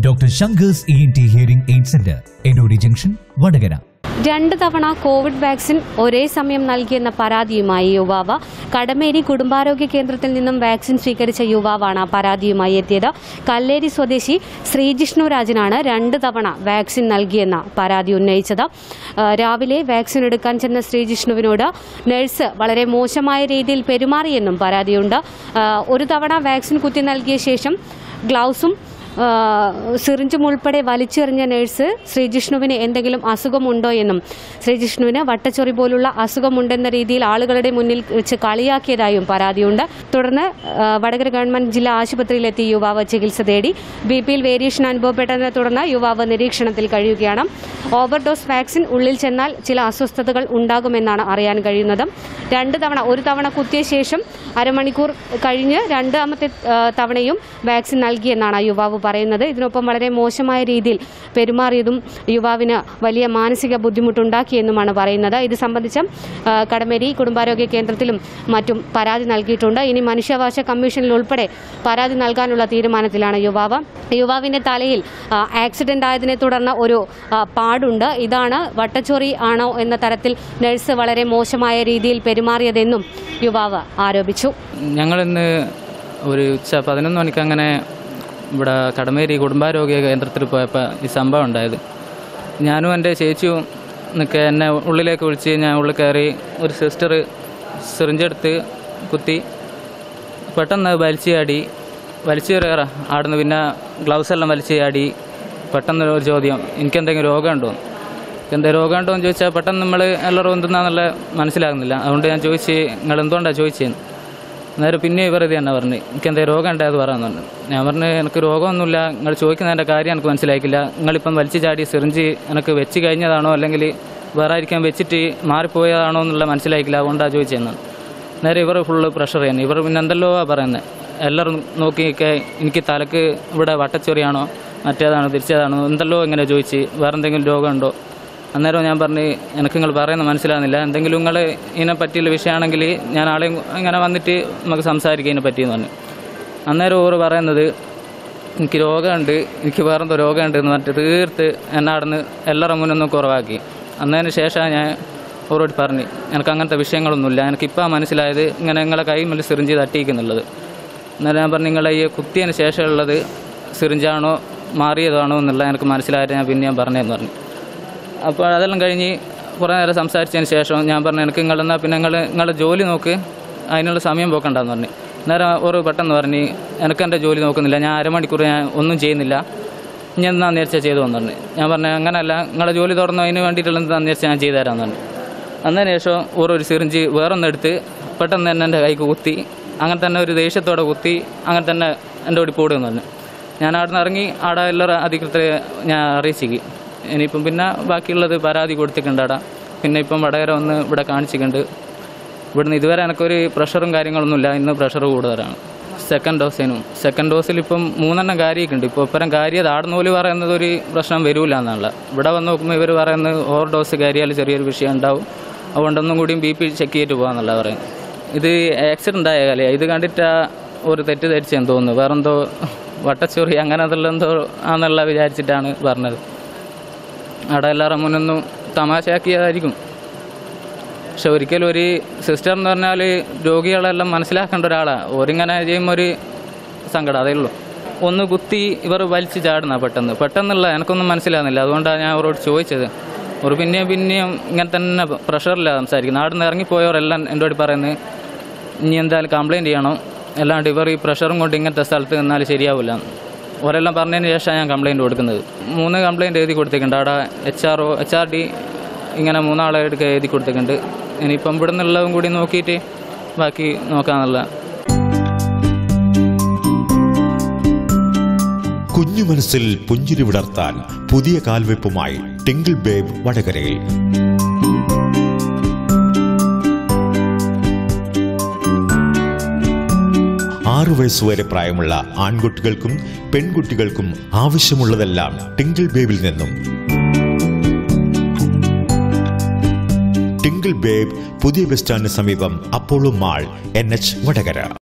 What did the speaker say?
doctor Shankar's E N T hearing aid centre Edodi junction Vadakara രണ്ട് തവണ Covid vaccine ഒരേ സമയം നൽകിയെന്ന പരാതിയുമായി യുവാവ് കടമേരി കുടുംബാരോഗ്യ കേന്ദ്രത്തിൽ നിന്നും വാക്സിൻ സ്വീകരിച്ച യുവാവാണ് പരാതിയുമായി എത്തിയത് കല്ലേരി സ്വദേശി ശ്രീജിഷ്ണു രാജനാണ് രണ്ട് തവണ വാക്സിൻ നൽകിയെന്ന പരാതി ഉന്നയിച്ചത് ആ, രാവിലെ വാക്സിൻ എടുക്കാൻ ചെന്ന ശ്രീജിഷ്ണുവിനോട് നഴ്സ് വളരെ മോശമായ രീതിയിൽ പെരുമാറിയെന്നും പരാതിയുണ്ട് ആ, ഒരു തവണ വാക്സിൻ കുത്തി നൽകിയ ശേഷം ഗ്ലൗസും ആ, സിറിഞ്ചും ഉൾപ്പെടെ വലിച്ചെറിഞ്ഞ നഴ്സ് ശ്രീജിഷ്ണുവിന് എന്തെങ്കിലും അസുഖമുണ്ടോ എന്നും ശ്രീജിഷ്ണുവിന് വട്ടച്ചൊറി പോലുള്ള അസുഖമുണ്ടെന്ന രീതിയിൽ ആളുകളുടെ മുന്നിൽ വെച്ച് കളിയാക്കിയതായും പരാതിയുണ്ട് തുടർന്ന് ആ, വടകര ഗവൺമെന്റ് ജില്ലാ ആശുപത്രിയിലെത്തി യുവാവ് ചികിത്സ തേടി ബി പിയിൽ വേരിയേഷൻ അനുഭവപ്പെട്ടതിനെ തുടർന്ന് യുവാവ് നിരീക്ഷണത്തിൽ കഴിയുകയാണ് ഓവർഡോസ് വാക്സിൻ ഉള്ളിൽ ചെന്നാൽ ചില അസ്വസ്ഥതകൾ ഉണ്ടാകുമെന്നാണ് അറിയാൻ കഴിയുന്നത് രണ്ട് തവണ ഒരു തവണ കുത്തിയ ശേഷം അരമണിക്കൂർ കഴിഞ്ഞ് രണ്ടാമത്തെ ആ, തവണയും വാക്സിൻ നൽകിയെന്നാണ് ആ യുവാവ് പറയുന്നത് ഇതിനൊപ്പം വളരെ മോശമായ രീതിയിൽ പെരുമാറിയതും യുവാവിന് വലിയ മാനസിക ബുദ്ധിമുട്ടുണ്ടാക്കിയെന്നുമാണ് പറയുന്നത് ഇത് സംബന്ധിച്ച് ആ, കടമേരി കുടുംബാരോഗ്യ കേന്ദ്രത്തിലും മറ്റും പരാതി നൽകിയിട്ടുണ്ട് ഇനി മനുഷ്യാവകാശ കമ്മീഷനിൽ ഉൾപ്പെടെ പരാതി നൽകാനുള്ള തീരുമാനത്തിലാണ് യുവാവ് യുവാവിന്റെ തലയിൽ ആ, ആക്സിഡന്റ് ആയതിനെ തുടർന്ന് ഒരു ആ, പാടുണ്ട് ഇതാണ് വട്ടച്ചൊറി ആണോ എന്ന തരത്തിൽ നഴ്സ് വളരെ മോശമായ രീതിയിൽ പെരുമാറിയതെന്നും യുവാവ് ആരോപിച്ചു ഞങ്ങളിന്ന് ഒരു ഉച്ച പതിനൊന്ന് മണിക്ക് അങ്ങനെ ഇവിടെ കടമേരി കുടുംബാരോഗ്യ കേന്ദ്രത്തിൽ പോയപ്പോൾ ഈ സംഭവം ഉണ്ടായത് ഞാനും എൻ്റെ ചേച്ചിയും നിൽക്കെ എന്നെ ഉള്ളിലേക്ക് വിളിച്ച് ഞാൻ ഉള്ളിൽ കയറി ഒരു സിസ്റ്റർ സിറിഞ്ചെടുത്ത് കുത്തി പെട്ടെന്ന് വലിച്ചു ചാടി വലിച്ചു കയറാ ആടുന്ന് പിന്നെ ഗ്ലൗസ് എല്ലാം വലിച്ചു ചാടി പെട്ടെന്ന് ഒരു ചോദ്യം എനിക്കെന്തെങ്കിലും രോഗമുണ്ടോ എന്തെങ്കിലും രോഗമുണ്ടോ എന്ന് ചോദിച്ചാൽ പെട്ടെന്ന് നമ്മൾ എല്ലാവരും എന്തെന്നാന്നുള്ള മനസ്സിലാകുന്നില്ല അതുകൊണ്ട് ഞാൻ ചോദിച്ച് നിങ്ങൾ എന്തുകൊണ്ടാണ് ചോദിച്ചതെന്ന് അന്നേരം പിന്നെ ഇവർ ഇത് തന്നെ പറഞ്ഞു എനിക്ക് എന്തെങ്കിലും രോഗം ഉണ്ടായത് പറയാമെന്ന് പറഞ്ഞു ഞാൻ പറഞ്ഞു എനിക്ക് രോഗമൊന്നുമില്ല നിങ്ങൾ ചോദിക്കുന്നതിൻ്റെ കാര്യം എനിക്ക് മനസ്സിലാക്കില്ല നിങ്ങളിപ്പം വലിച്ചു ചാടി സിറിഞ്ച് എനിക്ക് വെച്ച് കഴിഞ്ഞതാണോ അല്ലെങ്കിൽ വേറെ ആയിരിക്കാൻ വെച്ചിട്ട് മാറിപ്പോയതാണോ എന്നുള്ള മനസ്സിലാക്കില്ല അതുകൊണ്ടാണ് ചോദിച്ചതെന്നാണ് നേരെ ഇവർ ഫുള്ള് പ്രഷർ ചെയ്യുന്നു ഇവർ പിന്നെ എന്തല്ലോ പറയുന്നത് എല്ലാവരും നോക്കിയൊക്കെ എനിക്ക് തലക്ക് ഇവിടെ വട്ടച്ചൊറിയാണോ മറ്റേതാണോ തിരിച്ചതാണോ എന്തല്ലോ ഇങ്ങനെ ചോദിച്ച് വേറെ എന്തെങ്കിലും രോഗമുണ്ടോ അന്നേരം ഞാൻ പറഞ്ഞ് എനിക്ക് നിങ്ങൾ പറയുന്നത് മനസ്സിലാകുന്നില്ല എന്തെങ്കിലും നിങ്ങൾ ഇതിനെ പറ്റിയുള്ള വിഷയമാണെങ്കിൽ ഞാൻ ആളെ ഇങ്ങനെ വന്നിട്ട് നമുക്ക് സംസാരിക്കാം ഇതിനെ പറ്റിയെന്ന് പറഞ്ഞു അന്നേരം ഓറ് പറയുന്നത് എനിക്ക് രോഗമുണ്ട് എനിക്ക് വേറെന്തോ രോഗമുണ്ട് എന്ന് പറഞ്ഞിട്ട് തീർത്ത് എന്നെ അവിടെ നിന്ന് എല്ലാവരുടെ മുന്നൊന്നും കുറവാക്കി അന്നതിന് ശേഷം ഞാൻ ഓരോട് പറഞ്ഞു എനിക്ക് അങ്ങനത്തെ വിഷയങ്ങളൊന്നുമില്ല എനിക്കിപ്പോൾ മനസ്സിലായത് ഇങ്ങനെ നിങ്ങളെ കൈ മുന്നിൽ സിറിഞ്ച് തട്ടിയിരിക്കുന്നുള്ളത് അന്നേരം ഞാൻ പറഞ്ഞു നിങ്ങളെ ഈ കുത്തിയതിന് ശേഷമുള്ളത് സിറിഞ്ചാണോ മാറിയതാണോ എന്നുള്ള എനിക്ക് മനസ്സിലായിട്ട് ഞാൻ പിന്നെ ഞാൻ പറഞ്ഞതെന്ന് പറഞ്ഞു അപ്പോൾ അതെല്ലാം കഴിഞ്ഞ് കുറേ നേരം സംസാരിച്ചതിന് ശേഷം ഞാൻ പറഞ്ഞു എനിക്ക് നിങ്ങളെന്നാൽ പിന്നെ നിങ്ങൾ നിങ്ങളുടെ ജോലി നോക്ക് അതിനുള്ള സമയം പോക്കണ്ടെന്ന് പറഞ്ഞു നേരം ഒരു പെട്ടെന്ന് പറഞ്ഞ് എനിക്ക് എൻ്റെ ജോലി നോക്കുന്നില്ല ഞാൻ അരമണിക്കൂർ ഞാൻ ഒന്നും ചെയ്യുന്നില്ല ഞാൻ എന്നാ നേർച്ച ചെയ്തു എന്ന് പറഞ്ഞു ഞാൻ പറഞ്ഞു അങ്ങനെയല്ല നിങ്ങളുടെ ജോലി തുറന്നു അതിന് വേണ്ടിയിട്ടുള്ള എന്താ നേർച്ച ഞാൻ ചെയ്തു തരാമെന്ന് പറഞ്ഞു അന്നതിന് ശേഷം ഓരോ സിറിഞ്ച് വേറൊന്നെടുത്ത് പെട്ടെന്ന് തന്നെ എൻ്റെ കൈക്ക് കുത്തി അങ്ങനെ തന്നെ ഒരു ദേഷ്യത്തോടെ കുത്തി അങ്ങനെ തന്നെ എൻ്റെ ഓടി പോടുമെന്ന് പറഞ്ഞു ഞാൻ അവിടെ നിന്ന് ഇറങ്ങി അവിടെ എല്ലാവരും അധികൃതരെ ഞാൻ അറിയിച്ചിക്ക് ഇനിയിപ്പം പിന്നെ ബാക്കിയുള്ളത് പരാതി കൊടുത്തിട്ടുണ്ട് അവിടെ പിന്നെ ഇപ്പം വടകര വന്ന് ഇവിടെ കാണിച്ചിട്ടുണ്ട് ഇവിടുന്ന് ഇതുവരെ എനിക്കൊരു പ്രഷറും കാര്യങ്ങളൊന്നുമില്ല ഇന്ന് പ്രഷർ കൂടുതലാണ് സെക്കൻഡ് ഡോസിനും സെക്കൻഡ് ഡോസിൽ ഇപ്പം മൂന്നെണ്ണം കാര്യമൊക്കെ ഇപ്പോൾ ഇപ്പരം കാര്യത് ആടുന്ന പോലെ പറയുന്നത് ഒരു പ്രശ്നം വരില്ല എന്നുള്ള ഇവിടെ വന്ന് നോക്കുമ്പോൾ ഇവർ പറയുന്നത് ഓവർ ഡോസ് കാര്യാൽ ചെറിയൊരു വിഷയം ഉണ്ടാവും അതുകൊണ്ടൊന്നും കൂടിയും ബി പി ചെക്ക് ചെയ്തിട്ട് പോകാന്നുള്ള പറയുന്നത് ഇത് ആക്സിഡൻ്റ് ആയ കലയാണ് ഇത് കണ്ടിട്ട് ഒരു തെറ്റിദ്ധരിച്ചെന്ന് തോന്നുന്നു വേറെന്തോ വട്ടച്ചൊറി അങ്ങനെ അതുള്ള എന്തോ ആന്നുള്ള വിചാരിച്ചിട്ടാണ് പറഞ്ഞത് അവിടെ എല്ലാവരുടെ മുന്നൊന്നും തമാശയാക്കിയതായിരിക്കും പക്ഷെ ഒരിക്കലും ഒരു സിസ്റ്റർ എന്ന് പറഞ്ഞാൽ രോഗികളെല്ലാം മനസ്സിലാക്കേണ്ട ഒരാളാണ് ഓരിങ്ങനെ ചെയ്യുമ്പോൾ ഒരു സങ്കടം അതേ ഉള്ളൂ ഒന്ന് കുത്തി ഇവർ വലിച്ച് ചാടുന്ന പെട്ടെന്ന് പെട്ടെന്നുള്ള എനിക്കൊന്നും മനസ്സിലാകുന്നില്ല അതുകൊണ്ടാണ് ഞാൻ അവരോട് ചോദിച്ചത് ഒരു പിന്നെയും പിന്നെയും ഇങ്ങനെ തന്നെ പ്രഷറിലാണ് സംസാരിക്കുന്നത് അവിടെ നിന്ന് ഇറങ്ങിപ്പോയവരെല്ലാം എന്നോട് പറയുന്നത് ഇനി എന്തായാലും കംപ്ലയിൻറ്റ് ചെയ്യണം അല്ലാണ്ട് ഇവർ ഈ പ്രഷറും കൊണ്ട് ഇങ്ങനത്തെ സ്ഥലത്ത് നിന്നാൽ ശരിയാവില്ല ഓരെല്ലാം പറഞ്ഞതിന് ശേഷമാണ് ഞാൻ കംപ്ലയിൻറ്റ് കൊടുക്കുന്നത് മൂന്ന് കംപ്ലയിൻറ്റ് എഴുതി കൊടുത്തിട്ടുണ്ട് അവിടെ H R O H R D ഇങ്ങനെ മൂന്നാളെ എടുക്കുക എഴുതി കൊടുത്തിട്ടുണ്ട് ഇനിയിപ്പം ഇവിടെ നിന്നുള്ളതും കൂടി നോക്കിയിട്ട് ബാക്കി നോക്കാന്നുള്ള കുഞ്ഞു മനസ്സിൽ പുഞ്ചിരി വിടർത്താൻ പുതിയ കാൽവെപ്പുമായി ടിങ്കിൾ ബേബ് വടകരയിൽ ആറു വയസ്സുവരെ പ്രായമുള്ള ആൺകുട്ടികൾക്കും പെൺകുട്ടികൾക്കും ആവശ്യമുള്ളതെല്ലാം ടിങ്കിൾ ബേബിൽ നിന്നും ടിങ്കിൾ ബേബ് പുതിയ ബസ് സ്റ്റാൻഡിന് സമീപം Apollo mall N H Vadakara